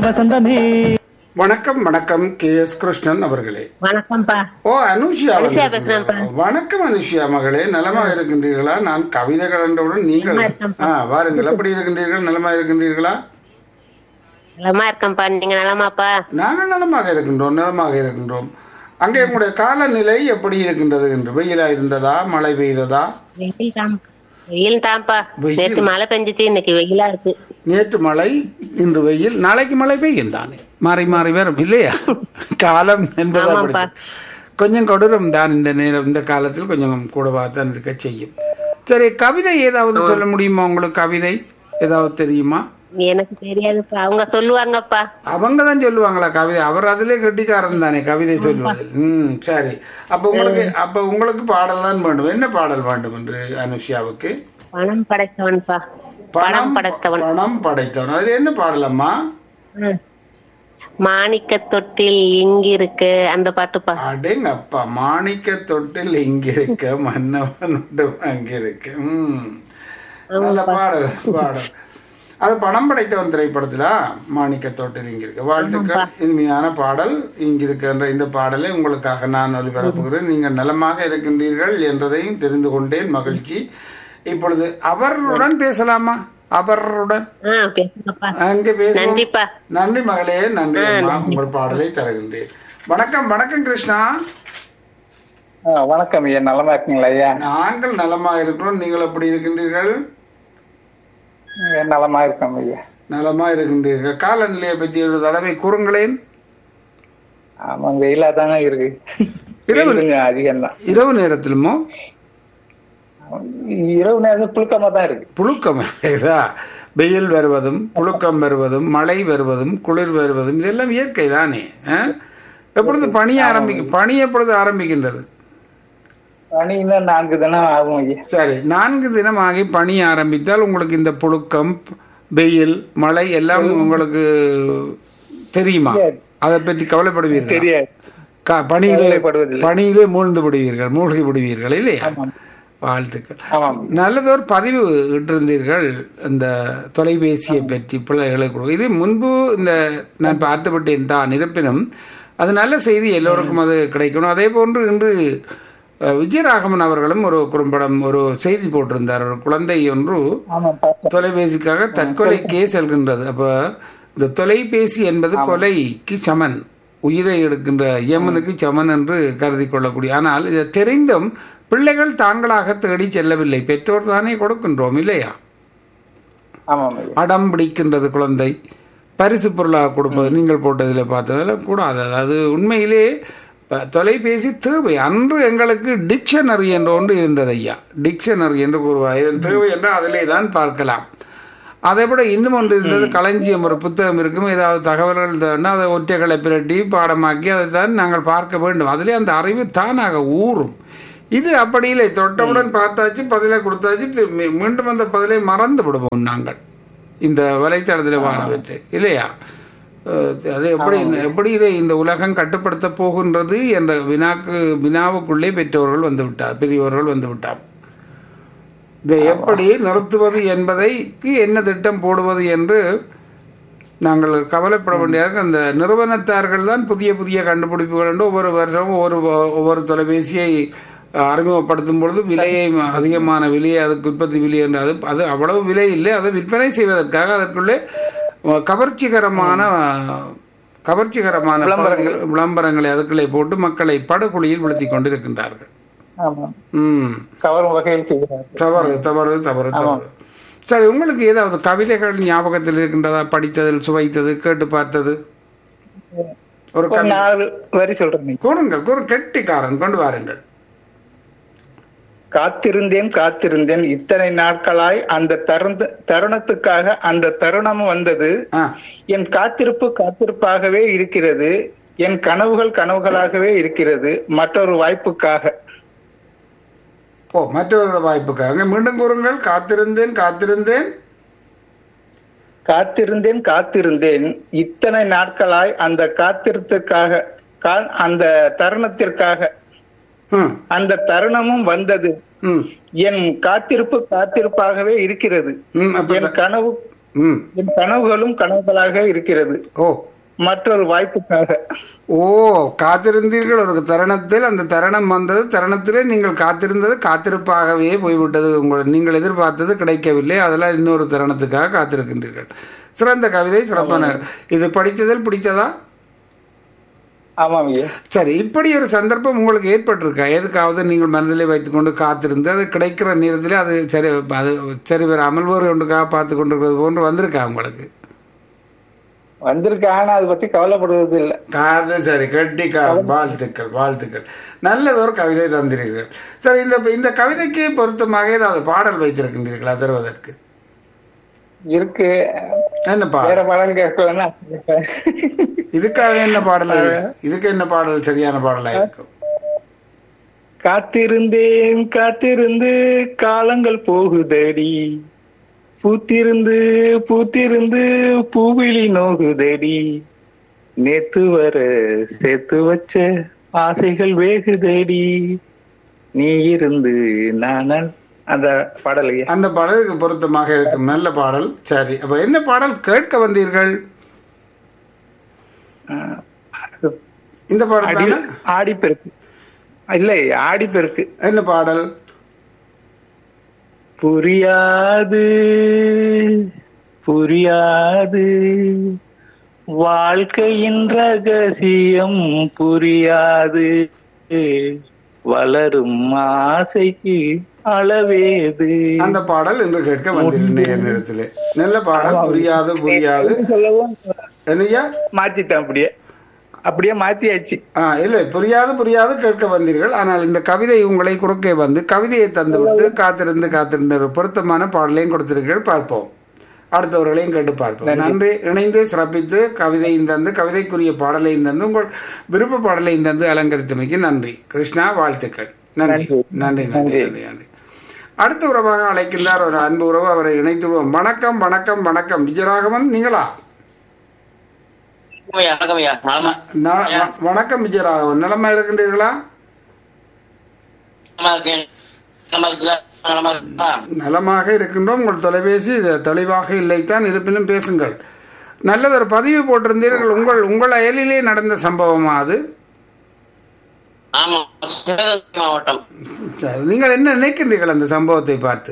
வசந்தமே வணக்கம் வணக்கம் கே எஸ் கிருஷ்ணன் அவர்களே வணக்கம்ப்பா ஓ அனுஷியா அனுஷியா வந்து- பேசுறேன்ப்பா. வணக்கம் அனுஷியா மகளே நலமாக இருக்கின்றீர்களா நான் கவிதை கலந்தவுடன் நீங்கள் நலமா இருக்கேன்ப்பா. ஆ வாருங்கள் எப்படி இருக்கின்றீர்கள் நலமாக இருக்கின்றீர்களா நலமா இருக்கேன்ப்பா நீங்க நலமாப்பா நாங்கள் நலமாக இருக்கின்றோம் நலமாக இருக்கின்றோம் அங்கே உங்களுடைய காலநிலை எப்படி இருக்கின்றது என்று வெயிலா இருந்ததா மழை பெய்ததா வெயில் தான் வெயில் தான்ப்பா வெயில். நேத்து மழை பெஞ்சிச்சு இன்னைக்கு வெயிலா இருக்கு நேற்று மழை இன்று வெயில் நாளைக்கு மழை பெய்யும் தானே மாறி மாறி வரும் இல்லையா காலம் என்பது ஆமாப்பா. அப்படி கொஞ்சம் கொடூரம் தான் இந்த நேரம் இந்த காலத்தில் கொஞ்சம் கூடவா தான் இருக்க செய்யும் சரி கவிதை ஏதாவது சொல்ல முடியுமா உங்களுக்கு கவிதை ஏதாவது தெரியுமா எனக்கு தெரியாதுப்பா அவங்க சொல்லுவாங்கப்பா அவங்க தான் சொல்லுவாங்களா கவிதை அவர் அதிலே கெட்டிக்காரன் தானே கவிதை சொல்வதில் ம் சரி அப்ப உங்களுக்கு அப்ப உங்களுக்கு பாடல் தான் வேண்டும் என்ன பாடல் வேண்டும் என்று அனுஷியாவுக்கு பணம் படைத்தவன்ப்பா பணம் படைத்தவன் பணம் படைத்தவன் அதுல என்ன பாடலம்மா ம். மாணிக்க தொட்டில் இங்கிருக்கு அந்த பாட்டுப்பா அடேங்கப்பா மாணிக்க தொட்டில் இங்கிருக்க மன்னவன் அங்கிருக்க ம் நல்ல பாடல் பாடல் அது பணம் படைத்தவன் திரைப்படத்துல மாணிக்க தொட்டில் இங்கிருக்க வாழ்த்துக்கள் இனிமையான பாடல் இங்கிருக்கின்ற இந்த பாடலை உங்களுக்காக நான் ஒளிபரப்புகிறேன் நீங்கள் நலமாக இருக்கின்றீர்கள் என்றதையும் தெரிந்து கொண்டேன் மகிழ்ச்சி இப்பொழுது அவருடன் பேசலாமா அவருடன் ஆ பேசுங்கப்பா அங்கே பேசுவோம் நன்றிப்பா நன்றி மகளே நன்றி அம்மா உங்கள் பாடலை தருகின்றேன் வணக்கம் வணக்கம் கிருஷ்ணா ஆ, வணக்கம் ஐயா நலமா இருக்கீங்களா ஐயா நாங்கள் நலமா இருக்கிறோம் நீங்கள் எப்படி இருக்கின்றீர்கள் ஐயா, நலமா இருக்கோம் ஐயா நலமா இருக்கின்றீர்கள் காலநிலையை பற்றி ஒரு தடவை கூறுங்களேன் ஆமா வெயிலா தானே இருக்கு இரவு- வெயில் கொஞ்சம் அதிகம் தான் இரவு நேரத்திலுமோ இரவு நேரம் புழுக்கமா தான் இருக்கு புழுக்கம் இதா வெயில் வருவதும் புழுக்கம் வருவதும் மழை வருவதும் குளிர் வருவதும் இதெல்லாம் இயற்கை தானே ஆ? எப்பொழுது பணி ஆரம்பிக்க பணி எப்பொழுது ஆரம்பிக்கின்றது பனி இன்னும் நான்கு தினம் ஆகும் ஐயா சரி நான்கு தினம் ஆகி பணி ஆரம்பித்தால் உங்களுக்கு இந்த புழுக்கம் வெயில் மழை எல்லாம் உங்களுக்கு தெரியுமா அதை பற்றி கவலைப்படுவீர்கள் தெரியாது க- பணியிலே கவலைப்படுவதில்லை. பணியிலே மூழ்ந்து விடுவீர்கள் மூழ்கி விடுவீர்கள் இல்லையா வாழ்த்துக்கள் ஆமாம் நல்லதொரு பதிவு இட்டிருந்தீர்கள் இந்த தொலைபேசியை பற்றி பிள்ளைகளுக்கு கொடு- இது முன்பு இந்த நான் பார்த்துவிட்டேன் தான் இருப்பினும் அது நல்ல செய்தி எல்லோருக்கும் அது கிடைக்கணும் அதே போன்று இன்று அஹ், விஜயராகவன் அவர்களும் ஒரு குறும்படம் ஒரு செய்தி போட்டிருந்தார் ஒரு குழந்தை ஒன்று ஆமா பார்த்தேன் தொலைபேசிக்காக தற்கொலைக்கே செல்கின்றது அப்ப இந்த தொலைபேசி என்பது கொலைக்கு சமன் உயிரை எடுக்கின்ற யமனுக்கு சமன் என்று கருதி கொள்ளக்கூடிய ஆனால் இதை தெரிந்தும் பிள்ளைகள் தாங்களாக தேடி செல்லவில்லை பெற்றோர் தானே கொடுக்கின்றோம் இல்லையா ஆமாம் ஐயா அடம் பிடிக்கின்றது குழந்தை பரிசு பொருளாக கொடுப்பது நீங்கள் போட்டதில் பார்த்ததில் கூடாது அது உண்மையிலே ப- தொலைபேசி தேவை அன்று எங்களுக்கு டிக்ஷனரி என்ற ஒன்று இருந்தது ஐயா டிக்ஷனரி என்று கூறுவார் இதன் தேவை என்று அதிலே தான் பார்க்கலாம் அதை விட இன்னும் ஒன்று இருந்தது களஞ்சியம் ஒரு புத்தகம் இருக்கும் ஏதாவது தகவல்கள் தேவைன்னா அதை ஒற்றைகளை பிரட்டி பாடமாக்கி அதை தான் நாங்கள் பார்க்க வேண்டும் அதிலே அந்த அறிவு தானாக ஊறும் இது அப்படி இல்லை தொட்டவுடன் பார்த்தாச்சு பதிலை கொடுத்தாச்சு தி- மீ- மீண்டும் அந்த பதிலை மறந்து விடுவோம் நாங்கள் இந்த வலைத்தளத்தில் வானவற்றை இல்லையா அஹ் அது எப்படி எப்படி இதை இந்த உலகம் கட்டுப்படுத்த போகின்றது என்ற வினாக்கு வினாவுக்குள்ளே பெற்றோர்கள் வந்து விட்டார் பெரியவர்கள் வந்து விட்டார் இதை எப்படி நிறுத்துவது என்பதைக்கு என்ன திட்டம் போடுவது என்று நாங்கள் கவலைப்பட வேண்டிய அந்த நிறுவனத்தார்கள் தான் புதிய புதிய கண்டுபிடிப்புகள் என்று ஒவ்வொரு வருஷமும் ஒவ்வொரு ஒவ்வொரு தொலைபேசியை அஹ், அறிமுகப்படுத்தும் பொழுது விலையை ம- அதிகமான விலையை அதுக்கு உற்பத்தி விலை என்று அது அது அவ்வளவு விலை இல்லை அதை விற்பனை செய்வதற்காக அதற்குள்ளே அஹ், கவர்ச்சிகரமான அஹ், கவர்ச்சிகரமான பகுதிகள் விளம்பரங்களை அதுக்குள்ளே போட்டு மக்களை படுகொலியில் விழுத்தி கொண்டிருக்கின்றார்கள் ஆமாம் ம் கவரும் வகையில் செய்கிறார் தவறு தவறு தவறு தவறு சரி உங்களுக்கு ஏதாவது கவிதைகள் ஞாபகத்தில் இருக்கின்றதா படித்ததில் சுவைத்தது கேட்டு பார்த்தது ஒரு ஒரு கவி நாலு வரி சொல்றேன் கூறுங்கள் கூறு கெட்டிக்காரன் கொண்டு வாருங்கள் காத்திருந்தேன் காத்திருந்தேன் இத்தனை நாட்களாய் அந்த தருண தருணத்துக்காக அந்த தருணம் வந்தது ஆ என் காத்திருப்பு காத்திருப்பாகவே இருக்கிறது என் கனவுகள் கனவுகளாகவே இருக்கிறது மற்றொரு வாய்ப்புக்காக ஓ மற்றவர்களோட வாய்ப்புக்காக மீண்டும் கூறுங்கள் காத்திருந்தேன் காத்திருந்தேன் காத்திருந்தேன் காத்திருந்தேன் இத்தனை நாட்களாய் அந்த காத்திருத்துக்காக கா- அந்த தருணத்திற்காக ம் அந்த தருணமும் வந்தது ம் என் காத்திருப்பு காத்திருப்பாகவே இருக்கிறது ம் அப்ப என் கனவு ம் என் கனவுகளும் கனவுகளாக இருக்கிறது ஓ மற்றொரு வாய்ப்புக்காக ஓ காத்திருந்தீர்கள் ஒரு தருணத்தில் அந்த தருணம் வந்தது தருணத்திலே நீங்கள் காத்திருந்தது காத்திருப்பாகவே போய்விட்டது உங்கள் நீங்கள் எதிர்பார்த்தது கிடைக்கவில்லை அதெல்லாம் இன்னொரு தருணத்துக்காக காத்திருக்கின்றீர்கள் சிறந்த கவிதை சிறப்பான இது படித்ததில் பிடித்ததா ஆமாம் ஐயா சரி இப்படி ஒரு சந்தர்ப்பம் உங்களுக்கு ஏற்பட்டிருக்கா எதுக்காவது நீங்கள் மனதிலே வைத்துக்கொண்டு காத்திருந்து அது கிடைக்கிற நேரத்திலே அது சரி அது சரி வராமல் வேறு ஒன்றுக்காக பார்த்து கொண்டிருக்கிறது போன்று வந்திருக்கா உங்களுக்கு வந்திருக்கு ஆனா அதை பத்தி கவலைப்படுவது இல்ல அது சரி கட்டிக்காரம் வாழ்த்துக்கள் வாழ்த்துக்கள் நல்லதொரு கவிதை தந்திருக்கிறீர்கள் சரி இந்த இந்த கவிதைக்கு பொருத்தமாக ஏதாவது பாடல் வைத்திருக்கின்றீர்களா தருவதற்கு இருக்கு என்ன வேற பாடல் படம் கேட்கலன்னா இதுக்காக என்ன பாடல் இதுக்கு என்ன பாடல் சரியான பாடலா இருக்கும் காத்திருந்தேன் காத்திருந்து காலங்கள் போகுதடி பூத்திருந்து பூத்திருந்து பூவிழி நோகுதடி நேத்து வர சேர்த்து வச்ச ஆசைகள் வேகுதடி நீ இருந்து நான் அந்த பாடலையா அந்த பாடலுக்கு பொருத்தமாக இருக்கும் நல்ல பாடல் சரி அப்ப என்ன பாடல் கேட்க வந்தீர்கள் இந்த பாடல் அடி தானே? ஆடிப்பெருக்கு இல்லை ஆடிப்பெருக்கு என்ன பாடல் புரியாது புரியாது வாழ்க்கையின் ரகசியம் புரியாது வளரும் ஆசைக்கு அளவேது அந்த பாடல் என்று கேட்க வந்திருந்தேன் நேரத்திலே நல்ல பாடல் புரியாது புரியாது சொல்லவும் என்னையா மாத்திட்டேன் அப்படியே அப்படியே மாத்தியாச்சு ஆ இல்லை புரியாது புரியாது கேட்க வந்தீர்கள் ஆனால் இந்த கவிதை உங்களை குறுக்கே வந்து கவிதையை தந்துவிட்டு காத்திருந்து காத்திருந்த ஒரு பொருத்தமான பாடலையும் கொடுத்திருக்கீர்கள் பார்ப்போம் அடுத்தவர்களையும் கேட்டு பார்ப்போம் நன்றி இணைந்து சிறப்பித்து கவிதையும் தந்து கவிதைக்குரிய பாடலையும் தந்து உங்கள் விருப்ப பாடலையும் தந்து அலங்கரித்தமைக்கு நன்றி கிருஷ்ணா வாழ்த்துக்கள் நன்றி நன்றி நன்றி நன்றி நன்றி அடுத்த உறவாக அழைக்கின்றார் ஒரு அன்பு உறவு அவரை இணைத்து விடுவோம் வணக்கம் வணக்கம் வணக்கம் விஜயராகவன் நீங்களா ஐயா, வணக்கம் ஐயா நலமா ந- வ- வணக்கம் விஜயராகவன் நலமா இருக்கின்றீர்களா நலமா இருக்கேன் நலமா இருக்குதா நலமா இருக்கா நலமாக இருக்கின்றோம் உங்கள் தொலைபேசி இது தெளிவாக இல்லைத்தான் இருப்பினும் பேசுங்கள் நல்லதொரு பதிவு போட்டிருந்தீர்கள் உங்கள் உங்கள் அயலிலே நடந்த சம்பவமா அது ஆமா சிவகங்கை மாவட்டம் சரி, நீங்கள் என்ன நினைக்கின்றீர்கள் அந்த சம்பவத்தை பார்த்து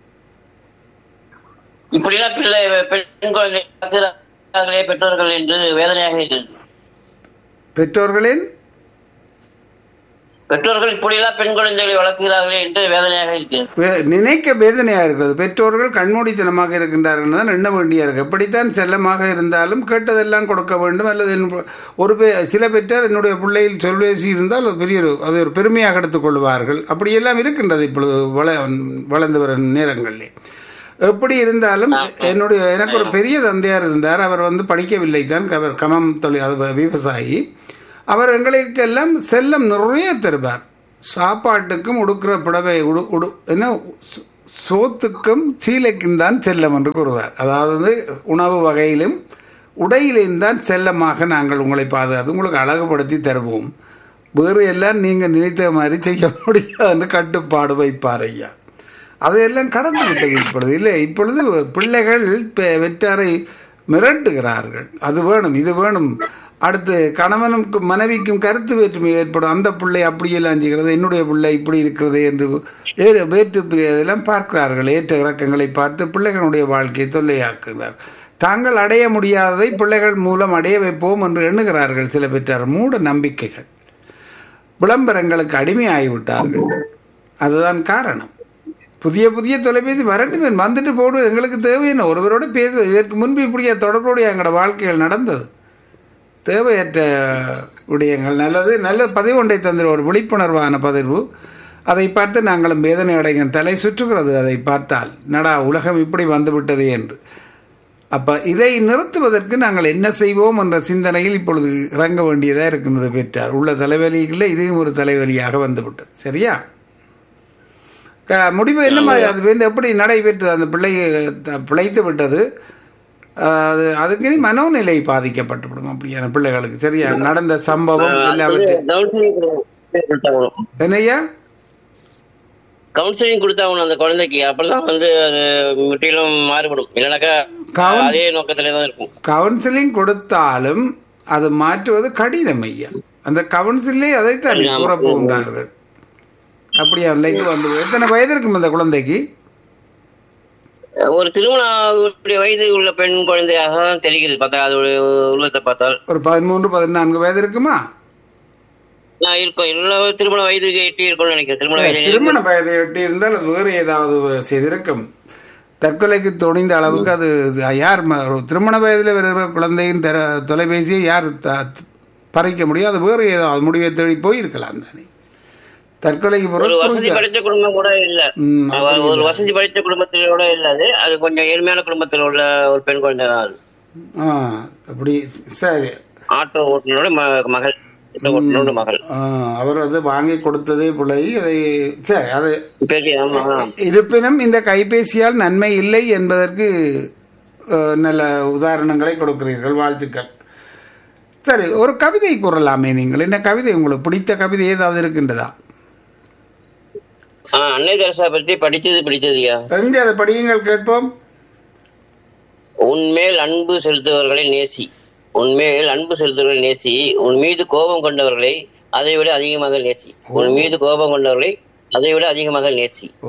இப்படிலாம் பிள்ளை பெண் குழந்தை வளர்க்கிறார்களே பெற்றோர்கள் என்று வேதனையாக இருக்குது பெற்றோர்களின் பெற்றோர்கள் இப்படியெல்லாம் பெண் குழந்தைகளை வளர்க்கிறார்களே என்று வேதனையாக இருக்கிறது வே- நினைக்க வேதனையா இருக்கிறது பெற்றோர்கள் கண்மூடித்தனமாக இருக்கின்றார்கள் தான் எண்ண வேண்டியா இருக்கு எப்படித்தான் செல்லமாக இருந்தாலும் கேட்டதெல்லாம் கொடுக்க வேண்டும் அல்லது என் ஒரு பே சில பெற்றார் என்னுடைய பிள்ளையில் சொல்வேசி இருந்தால் அது பெரிய ஒரு அது ஒரு பெருமையாக எடுத்துக் கொள்வார்கள் அப்படியெல்லாம் இருக்கின்றது இப்பொழுது வள வளர்ந்து வரும் நேரங்களிலே எப்படி இருந்தாலும் என்னுடைய எனக்கு ஒரு பெரிய தந்தையார் இருந்தார் அவர் வந்து படிக்கவில்லை தான் அவர் கமம் தொழில் அது விவசாயி அவர் எங்களுக்கெல்லாம் செல்லம் நிறைய தருவார் சாப்பாட்டுக்கும் உடுக்கிற புடவை உடு உடு என்ன சோ- சோத்துக்கும் சீலைக்கும் தான் செல்லம் என்று கூறுவார் அதாவது உணவு வகையிலும் உடையிலும் தான் செல்லமாக நாங்கள் உங்களை பாதுகாத்து உங்களுக்கு அழகுபடுத்தி தருவோம் வேறு எல்லாம் நீங்கள் நினைத்த மாதிரி செய்ய முடியாதுன்னு கட்டுப்பாடு வைப்பார் ஐயா அதையெல்லாம் கடந்து விட்டது இப்பொழுது இல்லை இப்பொழுது பிள்ளைகள் பெ- பெற்றாரை மிரட்டுகிறார்கள் அது வேணும் இது வேணும் அடுத்து கணவனுக்கும் மனைவிக்கும் கருத்து வேற்றுமை ஏற்படும் அந்த பிள்ளை அப்படியெல்லாம் செய்கிறது என்னுடைய பிள்ளை இப்படி இருக்கிறது என்று ஏறு வேற்று பிரி- இதெல்லாம் பார்க்கிறார்கள் ஏற்ற இறக்கங்களை பார்த்து பிள்ளைகளுடைய வாழ்க்கையை தொல்லையாக்குகிறார் தாங்கள் அடைய முடியாததை பிள்ளைகள் மூலம் அடைய வைப்போம் என்று எண்ணுகிறார்கள் சில பெற்றார் மூட நம்பிக்கைகள் விளம்பரங்களுக்கு அடிமையாகிவிட்டார்கள் அதுதான் காரணம் புதிய புதிய தொலைபேசி வரட்டும் வந்துட்டு போடு எங்களுக்கு தேவையில்லை ஒருவரோட பேசுவது இதற்கு முன்பு இப்படியே தொடர்புடைய எங்களோட வாழ்க்கைகள் நடந்தது தேவையற்ற விடயங்கள் நல்லது நல்ல பதிவு ஒன்றை தந்திர ஒரு விழிப்புணர்வான பதிவு அதை பார்த்து நாங்களும் வேதனை அடையும் தலை சுற்றுகிறது அதை பார்த்தால் நடா உலகம் இப்படி வந்துவிட்டது என்று அப்ப இதை நிறுத்துவதற்கு நாங்கள் என்ன செய்வோம் என்ற சிந்தனையில் இப்பொழுது இறங்க வேண்டியதாக இருக்கின்றது பெற்றார் உள்ள தலைவலிகளில் இதையும் ஒரு தலைவலியாக வந்துவிட்டது சரியா க- முடிவு என்ன மாதிரி அது வந்து எப்படி நடைபெற்றது அந்த பிள்ளை த- பிழைத்து விட்டது ஆஹ் அது அதுக்கு இனி மனோநிலை பாதிக்கப்பட்டுவிடும் அப்படியான பிள்ளைகளுக்கு சரியா நடந்த சம்பவம் எல்லாவற்றையும் கவுன்சிலிங் கொடுத்தாகணும் என்னய்யா கவுன்சிலிங் கொடுத்தாகணும் அந்த குழந்தைக்கு அப்பதான் வந்து அது முற்றிலும் மாறுபடும் இல்லைனாக்கா கவுன் அதே நோக்கத்திலே தான் இருக்கும் கவுன்சிலிங் கொடுத்தாலும் அது மாற்றுவது கடினம் ஐயா அந்த கவுன்சிலே அதைத்தான் கூற போகின்றார்கள் அப்படியா நிலைக்கு வந்து எத்தனை வயது இருக்கும் அந்த குழந்தைக்கு ஒரு திருமண வயது உள்ள பெண் குழந்தையாக தான் தெரிகிறது பார்த்தா அது உருவத்தை பார்த்தால் ஒரு பதிமூன்று பதினான்கு வயது இருக்குமா நான் இருக்கும் எல்லா திருமண வயதுக்கு எட்டி இருக்கும்னு நினைக்கிறேன் திருமண வயது திருமண வயதை எட்டி இருந்தால் அது வேறு ஏதாவது செய்திருக்கும் தற்கொலைக்கு துணிந்த அளவுக்கு அது இது யார் ம- ஒரு திருமண வயதில் வருகிற குழந்தையின் தெர தொலைபேசியை யார் த- பறிக்க முடியும் அது வேறு ஏதாவது முடிவை தேடி போயிருக்கலாம் தானே தற்கொலைக்கு ஒரு பொருள் வசதி படைத்த குடும்பம் கூட இல்ல ம், அவர் ஒரு வசதி படைத்த குடும்பத்தில் கூட இல்ல அது அது கொஞ்சம் ஏழ்மையான குடும்பத்தில் உள்ள ஒரு பெண் குழந்தை தான் அது ஆ அப்படி சரி ஆட்டோ ஓட்டுநரோட ம- மகள் ஆட்டோ ஓட்டுநரோட மகள் ஆ, அவர் அது வாங்கி கொடுத்ததே பிள்ளை அதை சரி அது பெரிய ஆமா இருப்பினும் இந்த கைபேசியால் நன்மை இல்லை என்பதற்கு அஹ், நல்ல உதாரணங்களை கொடுக்கிறீர்கள் வாழ்த்துக்கள் சரி ஒரு கவிதை கூறலாமே நீங்கள் என்ன கவிதை உங்களுக்கு பிடித்த கவிதை ஏதாவது இருக்கின்றதா ஆஹ் அன்னை தெரசா பற்றி படித்தது பிடித்ததுயா எங்கே அதை படியுங்கள் கேட்போம் உன்மேல் அன்பு செலுத்துபவர்களை நேசி உன்மேல் அன்பு செலுத்துபவர்களை நேசி உன் மீது கோபம் கொண்டவர்களை அதை விட அதிகமாக நேசி உன் மீது கோபம் கொண்டவர்களை அதை விட அதிகமாக நேசி ஓ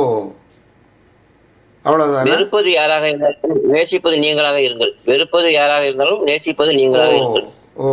அவ்வளவுதானே வெறுப்பது யாராக இருந்தாலும் நேசிப்பது நீங்களாக இருங்கள் வெறுப்பது யாராக இருந்தாலும் நேசிப்பது நீங்களாக ஓ இருங்கள் ஓ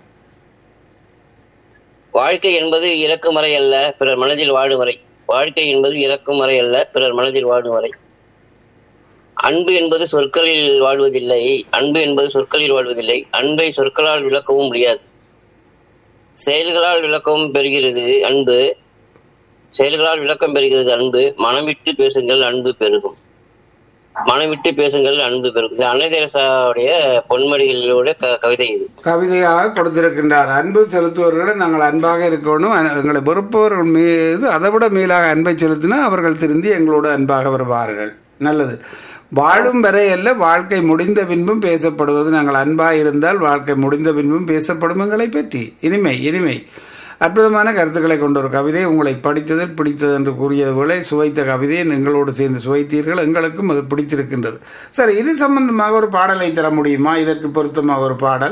வாழ்க்கை என்பது இறக்கும் வரை அல்ல பிறர் மனதில் வாழும் வரை வாழ்க்கை என்பது இறக்கும் வரை அல்ல பிறர் மனதில் வாழும் வரை அன்பு என்பது சொற்களில் வாழ்வதில்லை அன்பு என்பது சொற்களில் வாழ்வதில்லை அன்பை சொற்களால் விளக்கவும் முடியாது செயல்களால் விளக்கவும் பெறுகிறது அன்பு செயல்களால் விளக்கம் பெறுகிறது அன்பு மனம் விட்டு பேசுங்கள் அன்பு பெருகும் மனம் விட்டு பேசுங்கள் அன்பு பெருகும் இது அன்னை தெரசாவுடைய பொன்மொழிகளோட க- கவிதை இது கவிதையாக கொடுத்திருக்கின்றார் அன்பு செலுத்துவர்களை நாங்கள் அன்பாக இருக்கணும் அ- எங்களை வெறுப்பவர்கள் மீது அதை விட மேலாக அன்பை செலுத்தினா அவர்கள் திருந்தி எங்களோடு அன்பாக வருவார்கள் நல்லது வாழும் வரை அல்ல வாழ்க்கை முடிந்த பின்பும் பேசப்படுவது நாங்கள் அன்பாக இருந்தால் வாழ்க்கை முடிந்த பின்பும் பேசப்படும் எங்களை பற்றி இனிமை இனிமை அற்புதமான கருத்துக்களை கொண்ட ஒரு கவிதை உங்களை படித்ததில் பிடித்தது என்று கூறியது போல சுவைத்த கவிதையை எங்களோடு சேர்ந்து சுவைத்தீர்கள் எங்களுக்கும் அது பிடித்திருக்கின்றது சரி இது சம்பந்தமாக ஒரு பாடலை தர முடியுமா இதற்கு பொருத்தமாக ஒரு பாடல்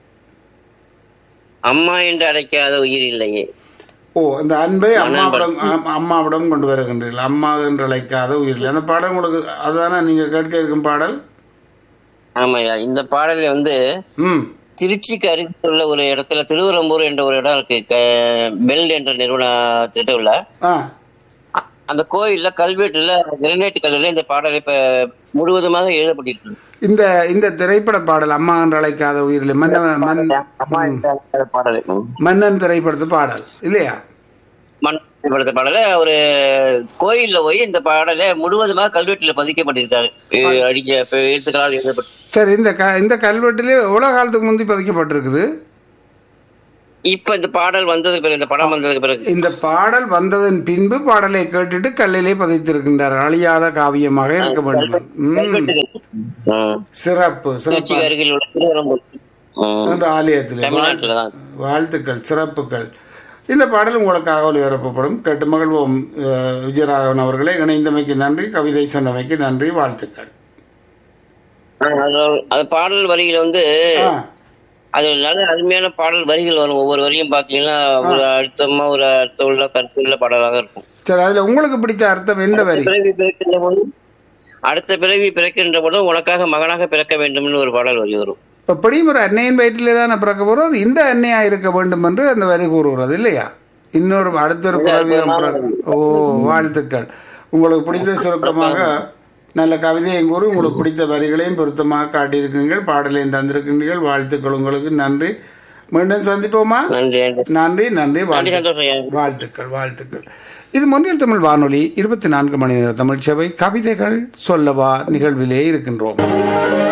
அம்மா என்று அழைக்காத உயிர் இல்லையே ஓ அந்த அன்பை அம்மாவிடம் அம்- அம்மாவிடம் கொண்டு வருகின்றீர்கள் அம்மா என்று அழைக்காத உயிரில் அந்த பாடல் உங்களுக்கு அதுதானே நீங்க கேட்க இருக்கும் பாடல் ஆமாய்யா இந்த பாடல் வந்து ம் திருச்சிக்கு அருகில் உள்ள ஒரு இடத்துல திருவரம்பூர் என்ற ஒரு இடம் இருக்கு க- பெல் என்ற நிறுவனத்திட்ட உள்ள ஆ அ- அந்த கோயில்ல கல்வெட்டுல கிரனைட் கல்லுல இந்த பாடல் இப்ப முழுவதுமாக எழுதப்பட்டிருக்கு இந்த இந்த திரைப்பட பாடல் அம்மா என்று அழைக்காத உயிரில் மன்னன் மன் அம்மா என்ற அந்த பாடல் ம். மன்னன் திரைப்படத்து பாடல் இல்லையா மண் படுத்த பாடல ஒரு கோயில்ல போய் இந்த பாடலை முழுவதுமாக கல்வெட்டுல பதிக்கப்பட்டிருக்காரு எ- அடிக்க இப்ப எழுத்துக்களால் எழுதப்பட்டு சரி இந்த க இந்த கல்வெட்டிலே எவ்வளோ காலத்துக்கு முந்தி பதிக்கப்பட்டிருக்குது இப்ப இந்த பாடல் வந்ததுக்கு பிறகு இந்த படம் வந்ததுக்கு பிறகு இந்த பாடல் வந்ததன் பின்பு பாடலை கேட்டுட்டு கல்லிலே பதித்திருக்கின்றார் அழியாத காவியமாக இருக்க வேண்டும் ம், ம். சிறப்பு சிறப்பு திருச்சிக்கு அருகில் உள்ள திருவரம்பூர் ம். என்ற ஆலயத்தில் தமிழ்நாட்டுல தான் வாழ்த்துக்கள் சிறப்புகள் இந்த பாடல் உங்களுக்காக ஒலிபரப்பப்படும் கேட்டு மகிழ்வோம் அஹ், விஜயராகவன் அவர்களே இணைந்தமைக்கு நன்றி கவிதை சொன்னமைக்கு நன்றி வாழ்த்துக்கள் ஆ, அது- அது பாடல் வரிகள் வந்து ஆ, அது நல்ல அருமையான பாடல் வரிகள் வரும் ஒவ்வொரு வரியும் பாத்தீங்கன்னா ஒரு அழுத்தமா ஒரு அர்த்தமுள்ள கருத்துள்ள பாடலாக இருக்கும் சரி அதுல உங்களுக்கு பிடித்த அர்த்தம் எந்த வரி பிறவி பிறக்கின்ற போது அடுத்த பிறவி பிறக்கின்ற போது உனக்காக மகனாக பிறக்க வேண்டும்னு ஒரு பாடல் வரி வரும் எப்படியும் ஒரு அன்னையின் வயிற்றிலே தானே பிறக்க போறோம் அது இந்த அன்னையா இருக்க வேண்டும் என்று அந்த வரி கூறுகிறது இல்லையா இன்னொரு அடுத்த ஒரு பிறவியும் பிறக்க ஓ வாழ்த்துக்கள் உங்களுக்கு பிடித்த சுருக்கமாக நல்ல கவிதையும் கூறி உங்களுக்கு பிடித்த வரிகளையும் பொருத்தமாக காட்டியிருக்கீர்கள் பாடலையும் தந்திருக்கின்றீர்கள் வாழ்த்துக்கள் உங்களுக்கு நன்றி மீண்டும் சந்திப்போமா நன்றி நன்றி நன்றி நன்றி நன்றி வாழ்த்து சந்தோஷம் ஐயா. வாழ்த்துக்கள் வாழ்த்துக்கள் இது மொழியில் தமிழ் வானொலி இருபத்தி நான்கு மணி நேர தமிழ் சேவை கவிதைகள் சொல்லவா நிகழ்விலே இருக்கின்றோம்